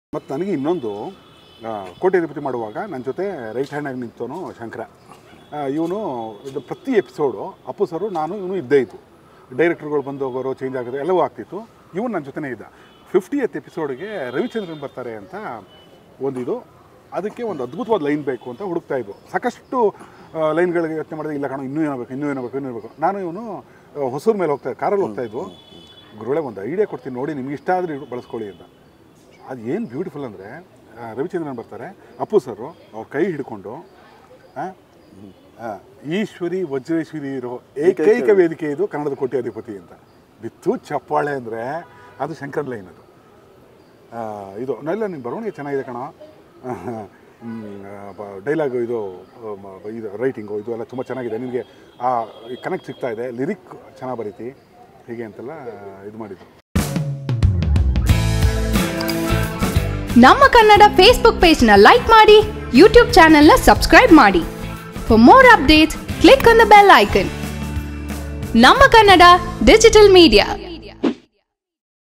ಮತ್ತು ನನಗೆ ಇನ್ನೊಂದು ಆ, ಕೋಟ್ಯಾಧಿಪತಿ ಮಾಡುವಾಗ ನನ್ನ ಜೊತೆ ರೈಟ್ ಹ್ಯಾಂಡಾಗಿ ನಿಂತವನು ಶಂಕರ ಇವನು ಇದು ಪ್ರತಿ ಎಪಿಸೋಡು ಅಪ್ಪು ಸರು ನಾನು ಇವನು ಇದ್ದೇ ಇತ್ತು ಡೈರೆಕ್ಟರ್ಗಳು ಬಂದು ಹೋಗೋರು ಚೇಂಜ್ ಆಗೋದು ಎಲ್ಲವೂ ಆಗ್ತಿತ್ತು ಇವನು ನನ್ನ ಜೊತೆನೇ ಇದ್ದ ಫಿಫ್ಟಿ ಎತ್ ಎಪಿಸೋಡ್ಗೆ ರವಿಚಂದ್ರನ್ ಬರ್ತಾರೆ ಅಂತ ಒಂದಿದು ಅದಕ್ಕೆ ಒಂದು ಅದ್ಭುತವಾದ ಲೈನ್ ಬೇಕು ಅಂತ ಹುಡುಕ್ತಾ ಇದ್ವು ಸಾಕಷ್ಟು ಲೈನ್ಗಳಿಗೆ ಯೋಚನೆ ಮಾಡಿದ್ರೆ ಇಲ್ಲ ಕಾಣೋ ಇನ್ನೂ ಏನೋ ಬೇಕು ಇನ್ನೂ ಏನೋ ಬೇಕು ಇನ್ನೂ ಏನೋ ಬೇಕು ನಾನು ಇವನು ಹೊಸೂರು ಮೇಲೆ ಹೋಗ್ತಾ ಕಾರಲ್ಲಿ ಹೋಗ್ತಾ ಇದ್ವು ಗುರುಳೆ ಒಂದು ಐಡಿಯಾ ಕೊಡ್ತೀನಿ ನೋಡಿ ನಿಮ್ಗೆ ಇಷ್ಟ ಆದರೆ ಬಳಸ್ಕೊಳ್ಳಿ ಅಂತ ಅದು ಏನು ಬ್ಯೂಟಿಫುಲ್ ಅಂದರೆ ರವಿಚಂದ್ರನ್ ಬರ್ತಾರೆ ಅಪ್ಪು ಸರು ಅವ್ರ ಕೈ ಹಿಡ್ಕೊಂಡು ಆ, ಆ, ಈಶ್ವರಿ ವಜ್ರೇಶ್ವರಿ ಇರೋ ಏಕೈಕ ವೇದಿಕೆ ಇದು ಕನ್ನಡದ ಕೋಟ್ಯಾಧಿಪತಿ ಅಂತ ಬಿತ್ತು ಚಪ್ಪಾಳೆ ಅಂದರೆ ಅದು ಶಂಕರ್ ಲೈನ್ ಅದು ಆ, ಇದು ಇಲ್ಲ ನಿಮ್ಮ ಬರವಣಿಗೆ ಚೆನ್ನಾಗಿದೆ ಕಣ ಡೈಲಾಗು ಇದು ಆ, ಮ- ಇದು ರೈಟಿಂಗು ಇದು ಎಲ್ಲ ತುಂಬ ಚೆನ್ನಾಗಿದೆ ನಿನಗೆ ಆ ಕನೆಕ್ಟ್ ಸಿಗ್ತಾ ಇದೆ ಲಿರಿಕ್ ಚೆನ್ನಾಗಿ ಬರೀತಿ ಹೀಗೆ ಅಂತೆಲ್ಲ ಇದು ಮಾಡಿದ್ರು ನಮ್ಮ ಕನ್ನಡ ಫೇಸ್ಬುಕ್ ಪೇಜ್ ನ ಲೈಕ್ ಮಾಡಿ ಯೂಟ್ಯೂಬ್ ಚಾನೆಲ್ ನ ಸಬ್ಸ್ಕ್ರೈಬ್ ಮಾಡಿ for more updates click on the bell icon ನಮ್ಮ ಕನ್ನಡ ಡಿಜಿಟಲ್ ಮೀಡಿಯಾ